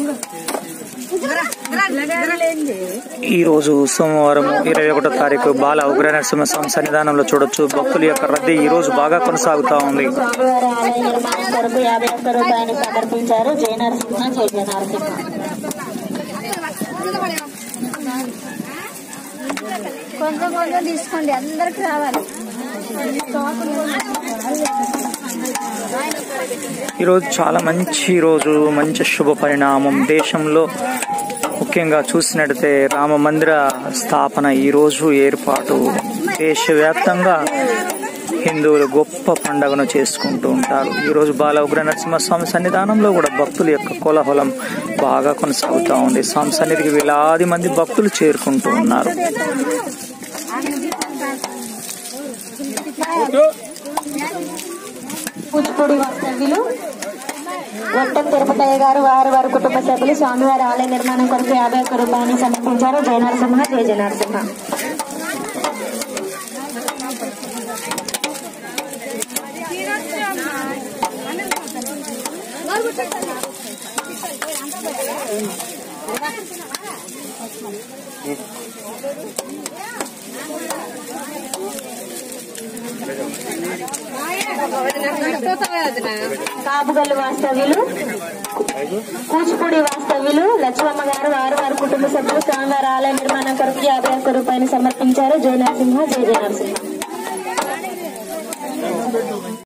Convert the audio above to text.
ఈ రోజు సోమవారం ఇరవై ఒకటో తారీఖు బాల ఉగ్ర నరసింహ స్వామి సన్నిధానంలో చూడొచ్చు భక్తుల యొక్క రద్దీ ఈ రోజు బాగా కొనసాగుతా ఉంది స్వామివారి ఆలయ నిర్మాణం కొరకు యాభై ఒక్క రూపాయలు సమర్పించారు జయ నరసింహ జయ జయ నరసింహ కొంచెం కొంచెం తీసుకోండి అందరికి రావాలి ఈ రోజు చాలా మంచి రోజు మంచి శుభ పరిణామం దేశంలో ముఖ్యంగా చూసినట్టయితే రామ మందిర స్థాపన ఈ రోజు ఏర్పాటు దేశవ్యాప్తంగా హిందువులు గొప్ప పండుగను చేసుకుంటూ ఉంటారు ఈ రోజు బాల ఉగ్ర నరసింహస్వామి సన్నిధానంలో కూడా భక్తుల యొక్క కోలాహలం బాగా కొనసాగుతూ ఉంది స్వామి సన్నిధికి వేలాది మంది భక్తులు చేరుకుంటూ ఉన్నారు కూచిపూడి వాస్తవ్యులు వట్టం తిరుపతయ్య గారు వారు వారి కుటుంబ సభ్యులు స్వామివారి ఆలయ నిర్మాణం కొరకు యాభై ఒక్క రూపాయలు సమర్పించారు జయ నరసింహ జయ జయ నరసింహ కాపుగల్లు వాస్తవ్యులు కూచిపూడి వాస్తవ్యులు లక్ష్మమ్మ గారు వారు వారి కుటుంబ సభ్యులు స్వామివారి ఆలయ నిర్మాణం కొరకు యాభై ఒక్క రూపాయలు సమర్పించారు జయ నరసింహ జయ జయ నరసింహ